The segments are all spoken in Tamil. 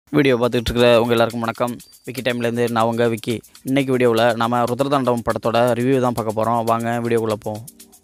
வீடியோ பார்த்துட்டு இருக்கிற உங்கள் எல்லாருக்கும் வணக்கம் விக்கி டைம்லேருந்து நான் உங்கள் விக்கி இன்னைக்கு வீடியோவில் நம்ம ருத்ரதாண்டவம் படத்தோட ரிவ்யூ தான் பார்க்க போகிறோம் வாங்க வீடியோக்குள்ளே போவோம்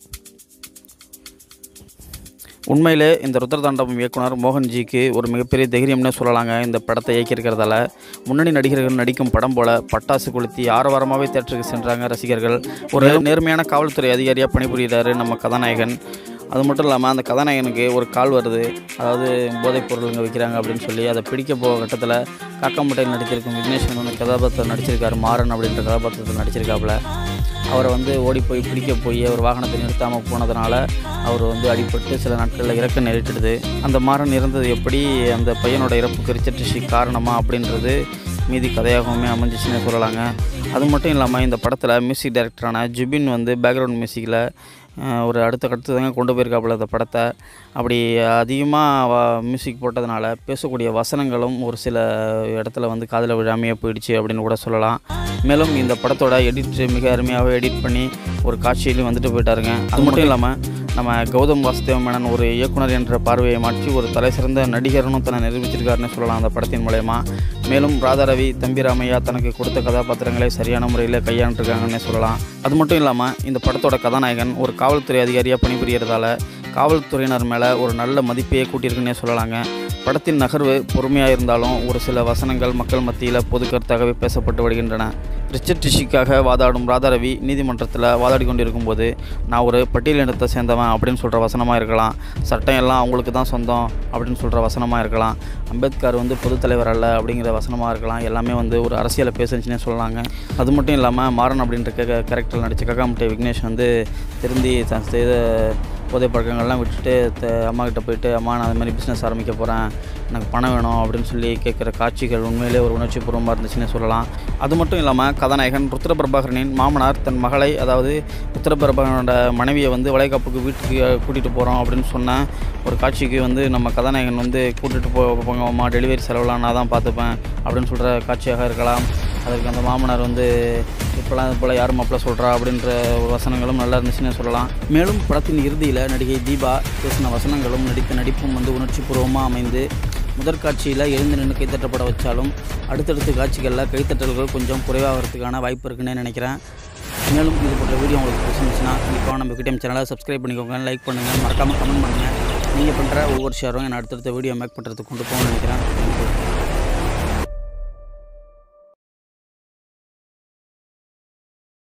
உண்மையிலே இந்த ருத்ரதாண்டவம் இயக்குனர் மோகன்ஜிக்கு ஒரு மிகப்பெரிய தைரியம்னே சொல்லலாங்க இந்த படத்தை இயக்கியிருக்கிறதால முன்னணி நடிகர்கள் நடிக்கும் படம் போல பட்டாசு கொளுத்தி ஆரவாரமாகவே தேட்டருக்கு சென்றாங்க ரசிகர்கள் ஒரு நேர்மையான காவல்துறை அதிகாரியாக பணிபுரிகிறாரு நம்ம கதாநாயகன் அது மட்டும் இல்லாமல் அந்த கதாநாயகனுக்கு ஒரு கால் வருது அதாவது போதைப் பொருளுங்க விற்கிறாங்க அப்படின்னு சொல்லி அதை பிடிக்க போக கட்டத்தில் காக்காம்பட்டையில் நடிச்சிருக்கும் விக்னேஷன் வந்து கதாபாத்திரம் நடிச்சிருக்காரு மாறன் அப்படின்ற கதாபாத்திரத்தில் நடிச்சிருக்காப்புல அவரை வந்து ஓடி போய் பிடிக்க போய் அவர் வாகனத்தை நிறுத்தாமல் போனதுனால அவர் வந்து அடிபட்டு சில நாட்களில் இறக்க நேரிட்டுடுது அந்த மாறன் இறந்தது எப்படி அந்த பையனோட இறப்புக்கு ரிச்சர்ட் ரிஷி காரணமா அப்படின்றது மீதி கதையாகவுமே அமைஞ்சிச்சுன்னு சொல்லலாங்க அது மட்டும் இல்லாமல் இந்த படத்தில் மியூசிக் டைரக்டரான ஜுபின் வந்து பேக்ரவுண்ட் மியூசிக்கில் ஒரு அடுத்த கட்டத்து தாங்க கொண்டு போயிருக்காப்புல இந்த படத்தை அப்படி அதிகமாக மியூசிக் போட்டதுனால பேசக்கூடிய வசனங்களும் ஒரு சில இடத்துல வந்து காதில் விழாமையே போயிடுச்சு அப்படின்னு கூட சொல்லலாம் மேலும் இந்த படத்தோட எடிட் மிக அருமையாகவே எடிட் பண்ணி ஒரு காட்சியிலையும் வந்துட்டு போயிட்டாருங்க அது மட்டும் இல்லாமல் நம்ம கௌதம் வாசுதேவ மேனன் ஒரு இயக்குனர் என்ற பார்வையை மாற்றி ஒரு தலை சிறந்த நடிகர்னு தன்னை நிரூபிச்சிருக்காருன்னு சொல்லலாம் அந்த படத்தின் மூலயமா மேலும் ராதாரவி தம்பிராமையா தனக்கு கொடுத்த கதாபாத்திரங்களை சரியான முறையில் கையாண்டுருக்காங்கன்னு சொல்லலாம் அது மட்டும் இல்லாமல் இந்த படத்தோட கதாநாயகன் ஒரு காவல்துறை அதிகாரியாக பணிபுரியறதால காவல்துறையினர் மேலே ஒரு நல்ல மதிப்பையே கூட்டியிருக்குன்னே சொல்லலாங்க படத்தின் நகர்வு பொறுமையாக இருந்தாலும் ஒரு சில வசனங்கள் மக்கள் மத்தியில் பொது கருத்தாகவே பேசப்பட்டு வருகின்றன ரிச்சர்ட் டிஷிக்காக வாதாடும் ராதாரவி நீதிமன்றத்தில் வாதாடி கொண்டிருக்கும் போது நான் ஒரு பட்டியலினத்தை சேர்ந்தவன் அப்படின்னு சொல்கிற வசனமாக இருக்கலாம் சட்டம் எல்லாம் அவங்களுக்கு தான் சொந்தம் அப்படின்னு சொல்கிற வசனமாக இருக்கலாம் அம்பேத்கர் வந்து பொதுத் தலைவர் அல்ல அப்படிங்கிற வசனமாக இருக்கலாம் எல்லாமே வந்து ஒரு அரசியலை பேசுச்சுன்னே சொல்லலாங்க அது மட்டும் இல்லாமல் மாறன் அப்படின்ற கேரக்டர் நடித்த ககாமுட்டை விக்னேஷ் வந்து திருந்தி தான் செய்த போதை பழக்கங்கள்லாம் விட்டுட்டு த அம்மா கிட்ட போயிட்டு அம்மா நான் அது மாதிரி பிஸ்னஸ் ஆரம்பிக்க போகிறேன் எனக்கு பணம் வேணும் அப்படின்னு சொல்லி கேட்குற காட்சிகள் உண்மையிலே ஒரு உணர்ச்சி பூர்வமாக இருந்துச்சுன்னு சொல்லலாம் அது மட்டும் இல்லாமல் கதாநாயகன் ருத்ர பிரபாகரனின் மாமனார் தன் மகளை அதாவது ருத்ர பிரபாகரனோட மனைவியை வந்து வளைகாப்புக்கு வீட்டுக்கு கூட்டிகிட்டு போகிறோம் அப்படின்னு சொன்ன ஒரு காட்சிக்கு வந்து நம்ம கதாநாயகன் வந்து கூட்டிகிட்டு போ போங்க அம்மா டெலிவரி செலவுலாம் நான் தான் பார்த்துப்பேன் அப்படின்னு சொல்கிற காட்சியாக இருக்கலாம் அதற்கு அந்த மாமனார் வந்து இப்போலாம் இது போல் யார் மாப்பிள்ள சொல்கிறா அப்படின்ற ஒரு வசனங்களும் நல்லா இருந்துச்சுன்னு சொல்லலாம் மேலும் படத்தின் இறுதியில் நடிகை தீபா பேசின வசனங்களும் நடித்த நடிப்பும் வந்து உணர்ச்சிபூர்வமாக அமைந்து முதற் காட்சியில் எழுந்து நின்று கைத்தட்டப்பட வச்சாலும் அடுத்தடுத்த காட்சிகளில் கைத்தட்டல்கள் கொஞ்சம் குறைவாகிறதுக்கான வாய்ப்பு இருக்குன்னு நினைக்கிறேன் மேலும் இது போன்ற வீடியோ உங்களுக்கு பிடிச்சிருந்துச்சுன்னா கண்டிப்பாக நம்ம கிட்டே சேனலை சப்ஸ்கிரைப் பண்ணிக்கோங்க லைக் பண்ணுங்கள் மறக்காமல் கமெண்ட் பண்ணுங்கள் நீங்கள் பண்ணுற ஒவ்வொரு ஷேரும் என்னை அடுத்தடுத்த வீடியோ மேக் பண்ணுறதுக்கு கொண்டு போகணும்னு நினைக்கிறேன் Thank you.